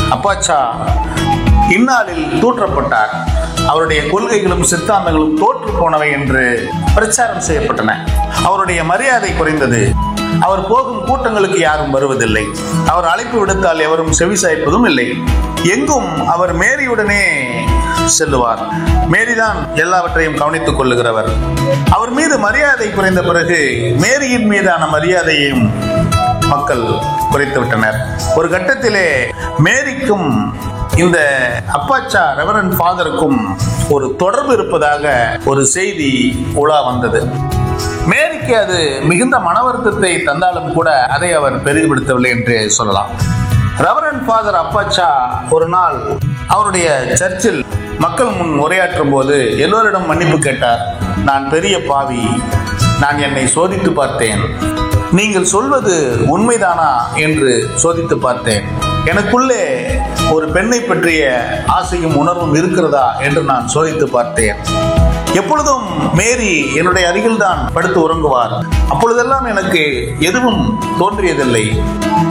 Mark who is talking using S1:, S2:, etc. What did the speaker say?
S1: அப்பாச்சா இந்நாளில் தூற்றப்பட்டார் அவருடைய கொள்கைகளும் சித்தாந்தங்களும் தோற்று போனவை என்று பிரச்சாரம் செய்யப்பட்டன அவருடைய மரியாதை குறைந்தது அவர் போகும் கூட்டங்களுக்கு யாரும் வருவதில்லை அவர் அழைப்பு விடுத்தால் எவரும் செவிசாய்ப்பதும் இல்லை எங்கும் அவர் மேரியுடனே செல்லுவார் மேரிதான் எல்லாவற்றையும் கவனித்துக் கொள்ளுகிறவர் அவர் மீது மரியாதை குறைந்த பிறகு மேரியின் மீதான மரியாதையையும் மக்கள் குறைத்து விட்டனர் ஒரு கட்டத்திலே மேரிக்கும் இந்த அப்பாச்சா ரெவரன் ஃபாதருக்கும் ஒரு தொடர்பு இருப்பதாக ஒரு செய்தி உலா வந்தது மேரிக்கு அது மிகுந்த மன வருத்தத்தை தந்தாலும் கூட அதை அவர் பெரிதுபடுத்தவில்லை என்று சொல்லலாம் ரெவரன் ஃபாதர் அப்பாச்சா ஒரு நாள் அவருடைய சர்ச்சில் மக்கள் முன் உரையாற்றும் போது எல்லோரிடம் மன்னிப்பு கேட்டார் நான் பெரிய பாவி நான் என்னை சோதித்து பார்த்தேன் நீங்கள் சொல்வது உண்மைதானா என்று சோதித்து பார்த்தேன் எனக்குள்ளே ஒரு பெண்ணை பற்றிய ஆசையும் உணர்வும் இருக்கிறதா என்று நான் சோதித்து பார்த்தேன் எப்பொழுதும் மேரி என்னுடைய அருகில்தான் படுத்து உறங்குவார் அப்பொழுதெல்லாம் எனக்கு எதுவும் தோன்றியதில்லை